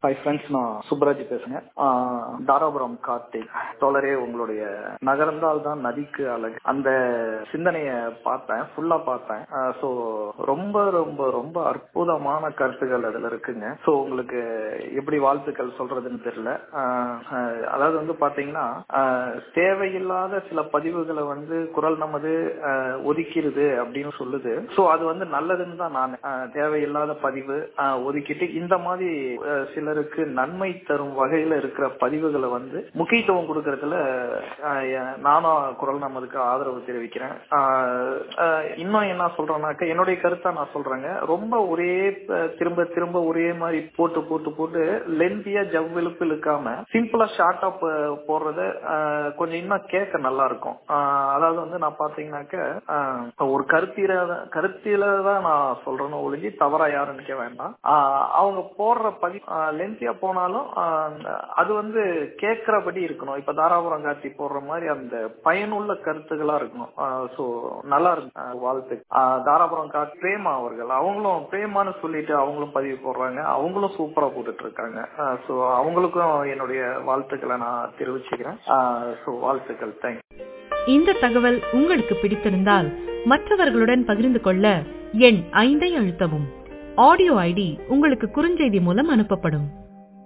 hi friends நான் சுப்ராஜ் பேசுறேன் ஆஹ் தாராபுரம் கார்த்திக் தோழரே உங்களுடைய நகர்ந்தால் தான் நதிக்கு அழகு அந்த சிந்தனைய பார்த்தேன் ஃபுல்லா பார்த்தேன் ஸோ ரொம்ப ரொம்ப ரொம்ப அற்புதமான கருத்துக்கள் அதுல இருக்குங்க ஸோ உங்களுக்கு எப்படி வாழ்த்துக்கள் சொல்றதுன்னு தெரியல ஆஹ் ஆஹ் அதாவது வந்து பாத்தீங்கன்னா ஆஹ் தேவையில்லாத சில பதிவுகளை வந்து குரல் நமது ஆஹ் ஒதுக்கிறது அப்படின்னு சொல்லுது ஸோ அது வந்து நல்லதுன்னு தான் நான் ஆஹ் தேவையில்லாத பதிவு ஆஹ் ஒதுக்கிட்டு இந்த மாதிரி ஆஹ் சிலருக்கு நன்மை தரும் வகையில இருக்கிற பதிவுகளை வந்து முக்கியத்துவம் கொடுக்கறதுல ஆஹ் எ- நானும் குரல் நமதுக்கு ஆதரவு தெரிவிக்கிறேன் ஆஹ் ஆஹ் இன்னும் என்ன சொல்றேன்னாக்க என்னுடைய கருத்தா நான் சொல்றேங்க ரொம்ப ஒரே ப- திரும்ப திரும்ப ஒரே மாதிரி போட்டு போட்டு போட்டு லென்த்தியா ஜவ்விழுப்பு இழுக்காம சிம்பிளா ஷார்ட்டா போடுறத ஆஹ் கொஞ்சம் இன்னும் கேட்க நல்லா இருக்கும் ஆஹ் அதாவது வந்து நான் பாத்தீங்கன்னாக்க ஆஹ் ஒரு கருத்தில கருத்தில தான் நான் சொல்றேன்னு ஒழிஞ்சு தவறா யாரும் நினைக்க வேண்டாம் ஆஹ் அவங்க போடுற பதி லென்த்தியா போனாலும் ஆஹ் அது வந்து கேட்கிறபடி இருக்கணும் இப்ப தாராபுரம் காட்சி போடுற மாதிரி அந்த பயனுள்ள கருத்துகளா இருக்கணும் சோ நல்லா இருக்கு ஆஹ் வாழ்த்து ஆஹ் தாராபுரம் காட்சி பிரேமா அவர்கள் அவங்களும் பிரேமான்னு சொல்லிட்டு அவங்களும் பதிவு போடுறாங்க அவங்களும் சூப்பரா போட்டுட்டு இருக்காங்க சோ அவங்களுக்கும் என்னுடைய வாழ்த்துக்களை நான் தெரிவிச்சுக்கிறேன் சோ வாழ்த்துக்கள் தேங்க்யூ இந்த தகவல் உங்களுக்கு பிடித்திருந்தால் மற்றவர்களுடன் பகிர்ந்து கொள்ள எண் ஐந்தை அழுத்தவும் ஆடியோ ஐடி உங்களுக்கு குறுஞ்செய்தி மூலம் அனுப்பப்படும்